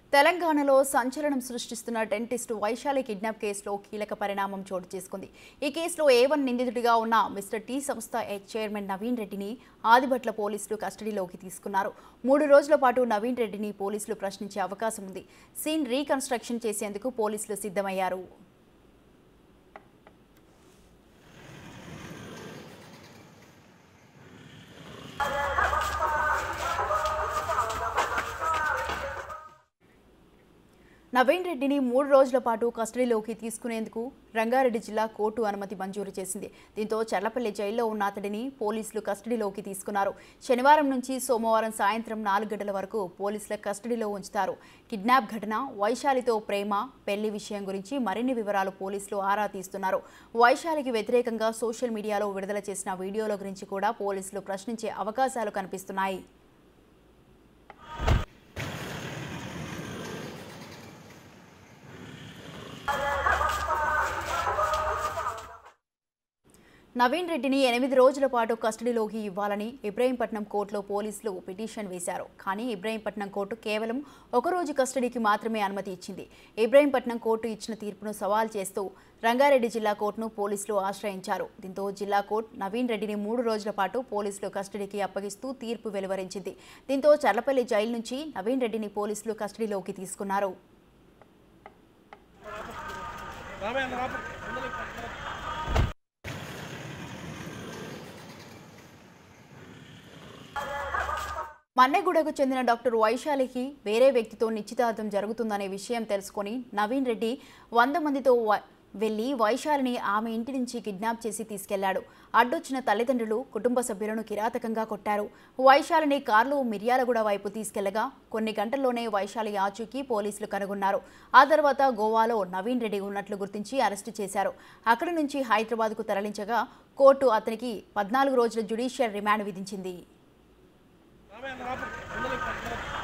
తెలంగాణలో సంచలనం సృష్టిస్తున్న dentist Vaishali kidnap కేసులో కీలక పరిణామం చోటు చేసుకుంది ఈ కేసులో ఏవన్ నిందితుడిగా ఉన్న మిస్టర్ టీ సంస్థ హెచ్ చైర్మన్ నవీన్ రెడ్డిని ఆదిబట్ల పోలీసులు కస్టడీలోకి తీసుకున్నారు మూడు రోజుల పాటు నవీన్ రెడ్డిని పోలీసులు ప్రశ్నించే అవకాశం ఉంది సీన్ రీకన్స్ట్రక్షన్ చేసేందుకు పోలీసులు సిద్ధమయ్యారు నవీన్ రెడ్డిని మూడు రోజుల పాటు కస్టడీలోకి తీసుకునేందుకు రంగారెడ్డి జిల్లా కోర్టు అనుమతి మంజూరు చేసింది దీంతో చల్లపల్లి జైల్లో ఉన్న అతడిని పోలీసులు కస్టడీలోకి తీసుకున్నారు శనివారం నుంచి సోమవారం సాయంత్రం నాలుగు గంటల వరకు పోలీసుల కస్టడీలో ఉంచుతారు కిడ్నాప్ ఘటన వైశాలితో ప్రేమ పెళ్లి విషయం గురించి మరిన్ని వివరాలు పోలీసులు ఆరా తీస్తున్నారు వైశాలికి వ్యతిరేకంగా సోషల్ మీడియాలో విడుదల చేసిన వీడియోల గురించి కూడా పోలీసులు ప్రశ్నించే అవకాశాలు కనిపిస్తున్నాయి నవీన్ రెడ్డిని ఎనిమిది రోజుల పాటు కస్టడీలోకి ఇవ్వాలని ఇబ్రహీంపట్నం కోర్టులో పోలీసులు పిటిషన్ వేశారు కానీ ఇబ్రహీంపట్నం కోర్టు కేవలం ఒక రోజు కస్టడీకి మాత్రమే అనుమతి ఇచ్చింది ఇబ్రహీంపట్నం కోర్టు ఇచ్చిన తీర్పును సవాల్ చేస్తూ రంగారెడ్డి జిల్లా కోర్టును పోలీసులు ఆశ్రయించారు దీంతో జిల్లా కోర్టు నవీన్ రెడ్డిని మూడు రోజుల పాటు పోలీసులు కస్టడీకి అప్పగిస్తూ తీర్పు వెలువరించింది దీంతో చర్లపల్లి జైలు నుంచి నవీన్ రెడ్డిని పోలీసులు కస్టడీలోకి తీసుకున్నారు మన్నెగూడకు చెందిన డాక్టర్ వైశాలికి వేరే వ్యక్తితో నిశ్చితార్థం జరుగుతుందనే విషయం తెలుసుకొని నవీన్ రెడ్డి వంద మందితో వ- వెళ్లి వైశాలిని ఆమె ఇంటి నుంచి కిడ్నాప్ చేసి తీసుకెళ్లాడు అడ్డొచ్చిన తల్లిదండ్రులు కుటుంబ సభ్యులను కిరాతకంగా కొట్టారు వైశాలిని కారులో మిర్యాలగూడ వైపు తీసుకెళ్లగా కొన్ని గంటల్లోనే వైశాలి ఆచూకీ పోలీసులు కనుగొన్నారు ఆ తర్వాత గోవాలో నవీన్ రెడ్డి ఉన్నట్లు గుర్తించి అరెస్టు చేశారు అక్కడి నుంచి హైదరాబాద్కు తరలించగా కోర్టు అతనికి పద్నాలుగు రోజుల జ్యుడిషియల్ రిమాండ్ విధించింది రామే అన్న రాపు ముందరికి